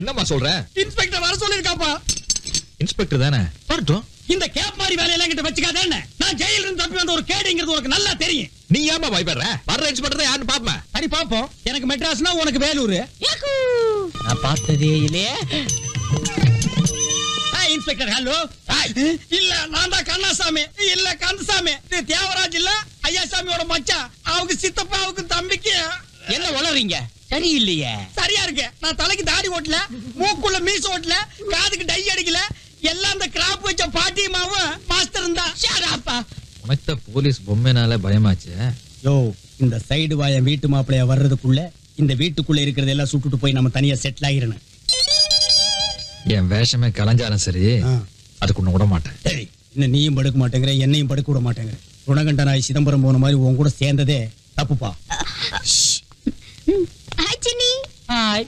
என்னம்மா சொல்ற இன்ஸ்பெக்டர் வர சொல்லிருக்காப்பா இன்ஸ்பெக்டர் தானே வரட்டும் இந்த கேப் மாதிரி வேலையெல்லாம் கிட்ட வச்சுக்காத என்ன நான் ஜெயில இருந்து தப்பி வந்த ஒரு கேடுங்கிறது உனக்கு நல்லா தெரியும் நீ ஏமா பயப்படுற வர்ற இன்ஸ்பெக்டர் யாருன்னு பாப்பேன் சரி பாப்போம் எனக்கு மெட்ராஸ்னா உனக்கு வேலூர் நான் பார்த்ததே இல்லையே இன்ஸ்பெக்டர் ஹலோ இல்ல நான் தான் கண்ணாசாமி இல்ல கந்தசாமி இது தியாகராஜ் இல்ல ஐயாசாமியோட மச்சான் அவங்க சித்தப்பாவுக்கு தம்பிக்கு என்ன வளர்றீங்க சரியில்லையே சரியா இருக்கு நான் தலைக்கு தாடி ஓட்டல மூக்குள்ள மீச ஓட்டல காதுக்கு டை அடிக்கல எல்லாம் அந்த கிராப் வச்ச பாட்டியமாவும் மாஸ்டர் தான் ஷாடாப்பா உனக்கு போலீஸ் பொம்மைனால பயமாச்சு யோ இந்த சைடு வாய வீட்டு மாப்பிளைய வர்றதுக்குள்ள இந்த வீட்டுக்குள்ள இருக்கிறது எல்லாம் சுட்டுட்டு போய் நம்ம தனியா செட்டில் ஆகிரணும் என் வேஷமே கலைஞ்சாலும் சரி அதுக்கு ஒண்ணு விட மாட்டேன் சரி இன்னும் நீயும் படுக்க மாட்டேங்கிற என்னையும் படுக்க விட மாட்டேங்கிற குணகண்டனாய் சிதம்பரம் போன மாதிரி உன் கூட சேர்ந்ததே தப்புப்பா hi Chinni hi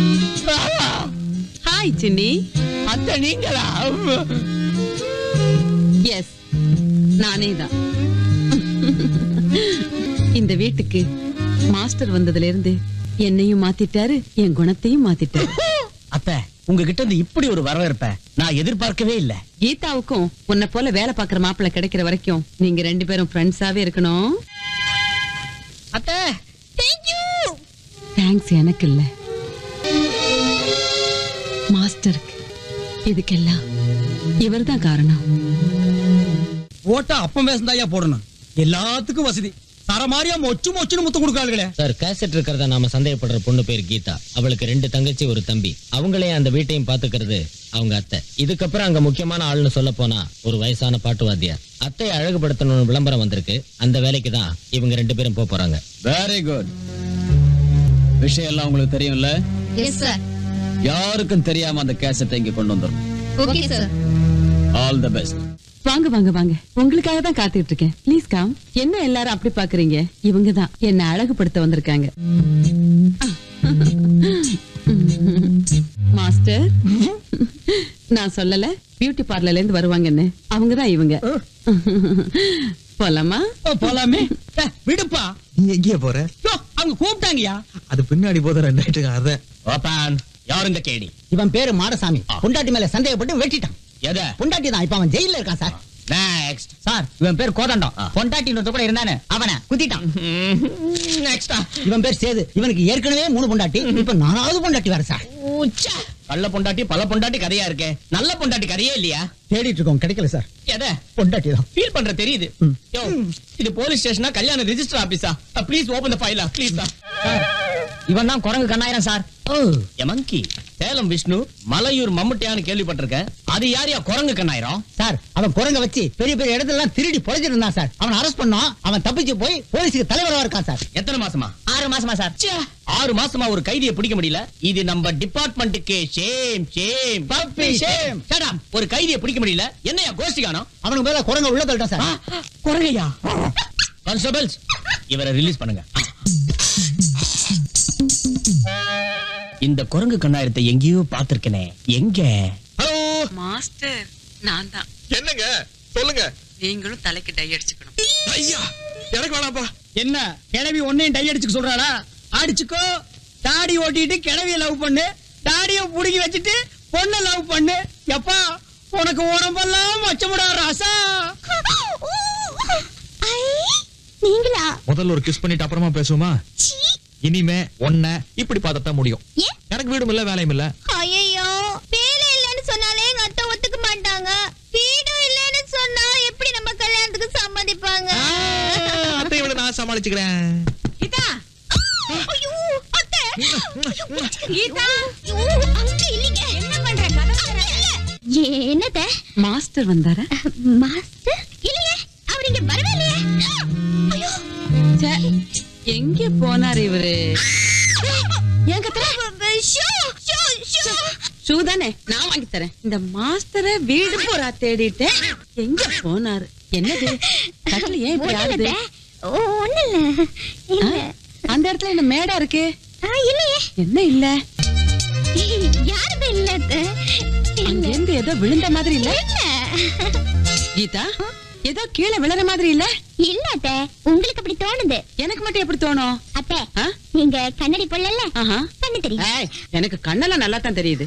hi Chinni அத்தை நீங்களா எஸ் நானே தான் இந்த வீட்டுக்கு மாஸ்டர் வந்ததுல இருந்து என்னையும் மாத்திட்டாரு என் குணத்தையும் மாத்திட்டாரு அத்தை உங்ககிட்ட இருந்து இப்படி ஒரு வரவேற்ப நான் எதிர்பார்க்கவே இல்ல கீதாவுக்கும் உன்னை போல வேலை பாக்குற மாப்பிள்ளை கிடைக்கிற வரைக்கும் நீங்க ரெண்டு பேரும் ஃப்ரெண்ட்ஸாவே இருக்கணும் அத்தை தேங்க்யூ தேங்க்ஸ் எனக்கு இல்ல மாஸ்டருக்கு இதுக்கெல்லாம் இவர்தான் காரணம் ஓட்டா அப்பம் வேசந்தாயா போடணும் எல்லாத்துக்கும் வசதி தர மாதிரியா மொச்சு மொச்சுன்னு முத்து கொடுக்காளுகளே சார் கேசட் இருக்கிறத நாம சந்தேகப்படுற பொண்ணு பேர் கீதா அவளுக்கு ரெண்டு தங்கச்சி ஒரு தம்பி அவங்களையும் அந்த வீட்டையும் பாத்துக்கிறது அவங்க அத்தை இதுக்கப்புறம் அங்க முக்கியமான ஆள்னு சொல்ல போனா ஒரு வயசான பாட்டு வாத்தியார் அத்தையை அழகுபடுத்தணும்னு விளம்பரம் வந்திருக்கு அந்த வேலைக்கு தான் இவங்க ரெண்டு பேரும் போக போறாங்க வெரி குட் விஷயம் எல்லாம் உங்களுக்கு தெரியும்ல எஸ் சார் யாருக்கும் தெரியாம அந்த கேசட்டை இங்க கொண்டு வந்துடும் okay sir all the best வாங்க வாங்க வாங்க உங்களுக்காக தான் காத்துட்டு இருக்கேன் ப்ளீஸ் கம் என்ன எல்லாரும் அப்படி பாக்குறீங்க இவங்க தான் என்ன அழகுபடுத்த வந்திருக்காங்க மாஸ்டர் நான் சொல்லல பியூட்டி பார்லர்ல இருந்து வருவாங்கன்னு அவங்க தான் இவங்க போலாமா ஓ, போலாமே ஏ, விடுப்பா நீ எங்கேயே போற யோ, அவங்க கூப்பிட்டாங்கயா அது பின்னாடி போத ரெண்டாயிட்டு அத ஓபான் யார் இந்த கேடி இவன் பேரு மாடசாமி பொண்டாட்டி மேல சந்தேகப்பட்டு வெட்டிட்டான் எத பொண்டாட்டி தான் இப்ப அவன் ஜெயில இருக்கான் சார் நெக்ஸ்ட் சார் இவன் பேர் கோதண்டம் பொண்டாட்டி கூட இருந்தானே அவனை குத்திட்டான் நெக்ஸ்டா இவன் பேர் சேது இவனுக்கு ஏற்கனவே மூணு பொண்டாட்டி இப்ப நாலாவது பொண்டாட்டி வேற சார் கள்ள பொண்டாட்டி பல பொண்டாட்டி கதையா இருக்கே நல்ல பொண்டாட்டி கதையே இல்லையா தேடிட்டு இருக்கோம் கிடைக்கல சார் எத பொண்டாட்டி தான் ஃபீல் பண்ற தெரியுது யோ இது போலீஸ் ஸ்டேஷனா கல்யாண ரெஜிஸ்டர் ஆபீஸா ப்ளீஸ் ஓபன் த ஃபைலா ப்ளீஸ் தான் இவன் தான் குரங்கு கண்ணாயிரம் சார் எமங்கி சேலம் விஷ்ணு மலையூர் மம்முட்டியான்னு கேள்விப்பட்டிருக்கேன் அது யாரையா குரங்கு கண்ணாயிரம் சார் அவன் குரங்க வச்சு பெரிய பெரிய இடத்துல எல்லாம் திருடி பொழைச்சிட்டு இருந்தான் சார் அவன் அரெஸ்ட் பண்ணோம் அவன் தப்பிச்சு போய் போலீஸுக்கு தலைவரா இருக்கான் சார் எத்தனை மாசமா ஆறு மாசமா சார் ச்சே, ஆறு மாசமா ஒரு கைதியை பிடிக்க முடியல இது நம்ம டிபார்ட்மெண்ட்டுக்கு shame shame puppy shame shut up ஒரு கைதியை பிடிக்க முடியல என்னையா கோஷ்டிகானம் அவனுக்கு மேல குரங்க உள்ள தள்ளிட்டான் சார் குரங்கையா கான்ஸ்டபிள்ஸ் இவரை ரிலீஸ் பண்ணுங்க இந்த குரங்கு கண்ணாயிரத்தை எங்கேயோ பார்த்திருக்கனே எங்க ஹலோ மாஸ்டர் நான் தான் என்னங்க சொல்லுங்க நீங்களும் தலைக்கு டை அடிச்சுக்கணும் ஐயா எனக்கு வேணாப்பா என்ன கிழவி ஒன்னையும் டை அடிச்சுக்க சொல்றாளா அடிச்சுக்கோ தாடி ஓட்டிட்டு கிழவிய லவ் பண்ணு தாடிய புடுங்கி வச்சுட்டு பொண்ண லவ் பண்ணு எப்பா உனக்கு உடம்பெல்லாம் மச்சமுடா ராசா ஐ நீங்களா முதல்ல ஒரு கிஸ் பண்ணிட்டு அப்புறமா பேசுவோமா சீ இனிமே ஒன்ன இப்படி பார்த்தா தான் முடியும் ஏன் எனக்கு வீடும் இல்ல வேலையும் இல்ல ஐயோ வேலை இல்லைன்னு சொன்னாலே எங்க அத்தை ஒத்துக்க மாட்டாங்க வீடும் இல்லைன்னு சொன்னா எப்படி நம்ம கல்யாணத்துக்கு சம்மதிப்பாங்க அத்தை விட நான் சமாளிச்சுக்கிறேன் கீதா ஐயோ அத்தை கீதா ஐயோ அங்க இல்லைங்க என்ன பண்ற கதை என்னத மாஸ்டர் வந்தாரா மாஸ்டர் இல்லையே அவர் இங்க வரவே இல்லையே ஐயோ ச்சே, எங்க போனாரு இவரு ஏன் கத்துற ஷோ ஷோ ஷோ ஷூ தானே நான் வாங்கி தரேன் இந்த மாஸ்டரை வீடு போறா தேடிட்டேன் எங்க போனாரு என்னது கட்டில ஏன் இப்படி ஆடுது ஒண்ணு இல்ல ஆ, அந்த இடத்துல இந்த மேடா இருக்கு ஆ, இல்லையே என்ன இல்ல யாருமே இல்ல அத்தை. அங்க இருந்து ஏதோ விழுந்த மாதிரி இல்ல இல்ல கீதா ஏதோ கீழே விழற மாதிரி இல்ல இல்ல அத்தை உங்களுக்கு அப்படி தோணுது எனக்கு மட்டும் எப்படி தோணும் அத்தை ஆ? நீங்க கண்ணாடி போடல ஆஹா. கண்ணு தெரியும் ஏய், எனக்கு கண்ணெல்லாம் நல்லா தான் தெரியுது